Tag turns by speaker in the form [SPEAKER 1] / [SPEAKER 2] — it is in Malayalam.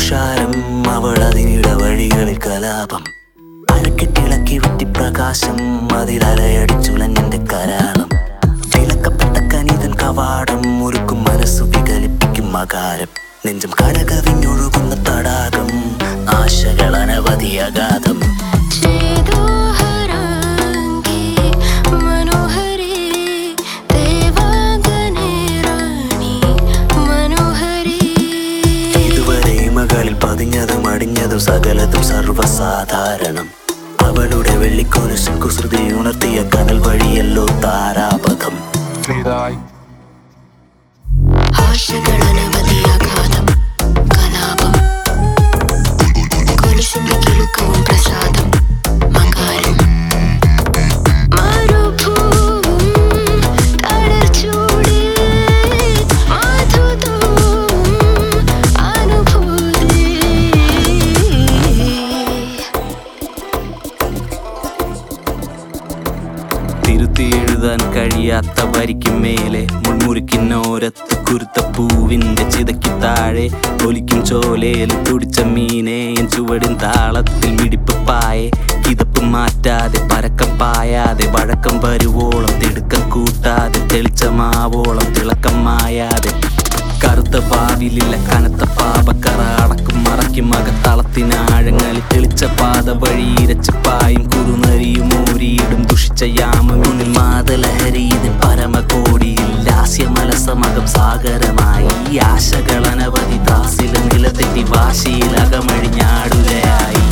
[SPEAKER 1] തുഷാരം അവൾ അതിനിട വഴികളിൽ കലാപം അരക്കെട്ടിളക്കി വെട്ടി പ്രകാശം അതിലലയടിച്ചുലഞ്ഞെന്റെ കരാളം വിലക്കപ്പെട്ട കനിതൻ കവാടം ഒരുക്കും മനസ്സു വികലിപ്പിക്കും മകാരം നെഞ്ചം കടകവിഞ്ഞൊഴുകുന്ന തടാകം ആശകൾ അനവധി അഗാധം
[SPEAKER 2] ചേതോഹരാംഗി മനോഹരി ദേവാംഗനെ റാണി മനോഹരി
[SPEAKER 1] ഇതുവരെ മകളിൽ പതിഞ്ഞതും അടിഞ്ഞതും സകലതും സർവ്വസാധാരണം അവളുടെ വെള്ളിക്കൊലുസിൻ കുസൃതി ഉണർത്തിയ കനൽ വഴിയല്ലോ താരാപഥം
[SPEAKER 3] ഇതായി
[SPEAKER 2] ആശകൾ അനവധി അഗാധം കലാപം കൊലുസിന്റെ കിലുക്കവും പ്രസാദം മകാരം മരുഭൂവും കടൽച്ചൂടിൽ മധുതവും അനുഭൂതി
[SPEAKER 1] തിരുത്തി എഴുതാൻ കഴിയാത്ത വരിക്കും മേലെ മുൾമുറിക്കിന്നോരത്ത് കുരുത്ത പൂവിന്റെ ചിതയ്ക്ക് താഴെ ഒലിക്കും ചോലയിൽ തുടിച്ച മീനെ എൻ ചുവടിൻ താളത്തിൽ മിടിപ്പ് പായെ കിതപ്പ് മാറ്റാതെ പരക്കം പായാതെ വഴക്കം വരുവോളം തിടുക്കം കൂട്ടാതെ തെളിച്ചമാവോളം തിളക്കം മായാതെ കറുത്ത പാവിലില്ല കനത്ത പാപക്കറ അടക്കും മറയ്ക്കും അകത്തളത്തിനാഴങ്ങളിൽ തെളിച്ച പാത വഴി ഇരച്ച് പായും കുറുനരിയും ഊരിയിടും ദുഷിച്ച യാമമുന്നിൽ മാതലഹരി ഇതിൻ പരമകോടിയിൽ ലാസ്യമലസമകം സാഗരമായി ഈ ആശകൾ അനവധി ദാസില നിലതെറ്റി വാശിയിൽ അകമഴിഞ്ഞാടുകയായി